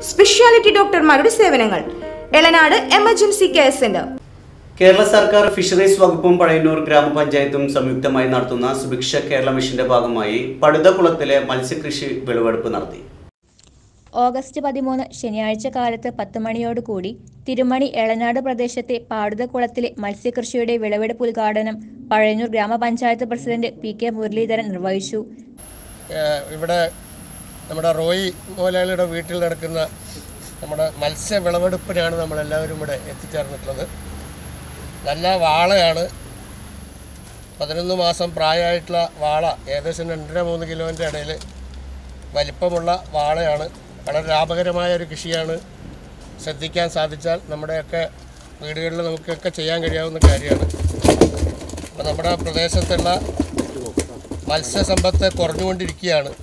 speciality ഡോക്ടർമാരുടെ സേവനങ്ങൾ Elanad emergency care centre Kerala സർക്കാർ ഫിഷറീസ് വകുപ്പും പഴയന്നൂർ ഗ്രാമപഞ്ചായത്തും സംയുക്തമായി നടത്തുന്ന സുഭിക്ഷ കേരള മിഷന്റെ ഭാഗമായി പടുതകുളത്തിലെ മത്സ്യകൃഷി വിളവെടുപ്പ് നടത്തി ഓഗസ്റ്റ് പതിമൂന്ന് ശനിയാഴ്ച കാലത്ത് പത്ത് മണിയോടുകൂടി തിരുമണി എളനാട് പ്രദേശത്തെ പാടുതക്കുളത്തിലെ മത്സ്യകൃഷിയുടെ വിളവെടുപ്പ് ഉദ്ഘാടനം പഴയന്നൂർ ഗ്രാമപഞ്ചായത്ത് പ്രസിഡന്റ് പി കെ മുരളീധരൻ നിർവഹിച്ചു ഏഹ് ഇവിടെ നമ്മുടെ റോയി മോലാളിയുടെ വീട്ടിൽ നടക്കുന്ന നമ്മുടെ മത്സ്യ വിളവെടുപ്പിനാണ് നമ്മളെല്ലാവരും ഇവിടെ എത്തിച്ചേർന്നിട്ടുള്ളത് നല്ല വാളയാണ് പതിനൊന്ന് മാസം പ്രായമായിട്ടുള്ള വാള ഏകദേശം രണ്ടര മൂന്ന് കിലോൻ്റെ ഇടയിൽ വലിപ്പമുള്ള വാളയാണ് വളരെ ലാഭകരമായ ഒരു കൃഷിയാണ് ശ്രദ്ധിക്കാൻ സാധിച്ചാൽ നമ്മുടെയൊക്കെ വീടുകളിൽ നമുക്കൊക്കെ ചെയ്യാൻ കഴിയാവുന്ന കാര്യമാണ് അപ്പോൾ നമ്മുടെ പ്രദേശത്തുള്ള മത്സ്യസമ്പത്ത് കുറഞ്ഞുകൊണ്ടിരിക്കുകയാണ്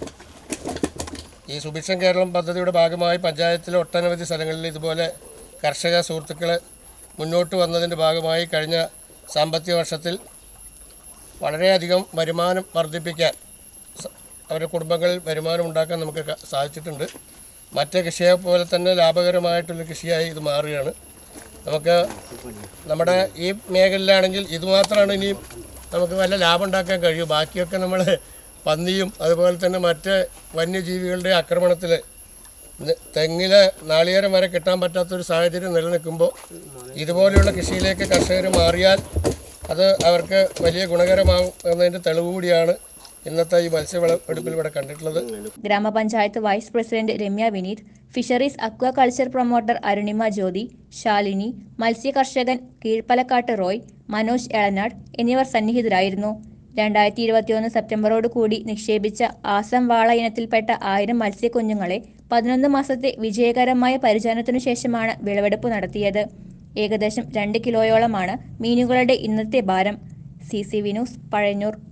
ഈ സുഭിക്ഷം കേരളം പദ്ധതിയുടെ ഭാഗമായി പഞ്ചായത്തിലെ ഒട്ടനവധി സ്ഥലങ്ങളിൽ ഇതുപോലെ കർഷക സുഹൃത്തുക്കൾ മുന്നോട്ട് വന്നതിൻ്റെ ഭാഗമായി കഴിഞ്ഞ സാമ്പത്തിക വർഷത്തിൽ വളരെയധികം വരുമാനം വർദ്ധിപ്പിക്കാൻ സ- അവരുടെ കുടുംബങ്ങളിൽ വരുമാനം ഉണ്ടാക്കാൻ നമുക്ക് ക- സാധിച്ചിട്ടുണ്ട് മറ്റ് കൃഷിയെ പോലെ തന്നെ ലാഭകരമായിട്ടുള്ള കൃഷിയായി ഇത് മാറുകയാണ് നമുക്ക് നമ്മുടെ ഈ മേഖലയിലാണെങ്കിൽ ഇതുമാത്രമാണ് ഇനിയും നമുക്ക് നല്ല ലാഭം ഉണ്ടാക്കാൻ കഴിയൂ ബാക്കിയൊക്കെ നമ്മൾ പന്നിയും അതുപോലെ തന്നെ മറ്റ് വന്യജീവികളുടെ ആക്രമണത്തിൽ തെങ്ങിൽ നാളികേരം വരെ കിട്ടാൻ പറ്റാത്തൊരു സാഹചര്യം നിലനിൽക്കുമ്പോൾ ഇതുപോലെയുള്ള കൃഷിയിലേക്ക് കർഷകർ മാറിയാൽ അത് അവർക്ക് വലിയ ഗുണകരമാകും എന്നതിൻ്റെ തെളിവ് കൂടിയാണ് ഇന്നത്തെ ഈ മത്സ്യവിളവെടുപ്പിൽ ഇവിടെ കണ്ടിട്ടുള്ളത് ഗ്രാമപഞ്ചായത്ത് vice president Ramya Vineeth fisheries aquaculture promoter Arunima Jyothi Shalini മത്സ്യ കർഷകൻ കീഴ്പ്പലക്കാട്ട് റോയ് മനോജ് എളനാട് എന്നിവർ സന്നിഹിതരായിരുന്നു രണ്ടായിരത്തി ഇരുപത്തിയൊന്ന് സെപ്റ്റംബറോട് കൂടി നിക്ഷേപിച്ച ആസം വാള ഇനത്തിൽപ്പെട്ട ആയിരം മത്സ്യക്കുഞ്ഞുങ്ങളെ പതിനൊന്ന് മാസത്തെ വിജയകരമായ പരിചരണത്തിനു ശേഷമാണ് വിളവെടുപ്പ് നടത്തിയത് ഏകദേശം രണ്ട് കിലോയോളമാണ് മീനുകളുടെ ഇന്നത്തെ ഭാരം C C V news Pazhayannur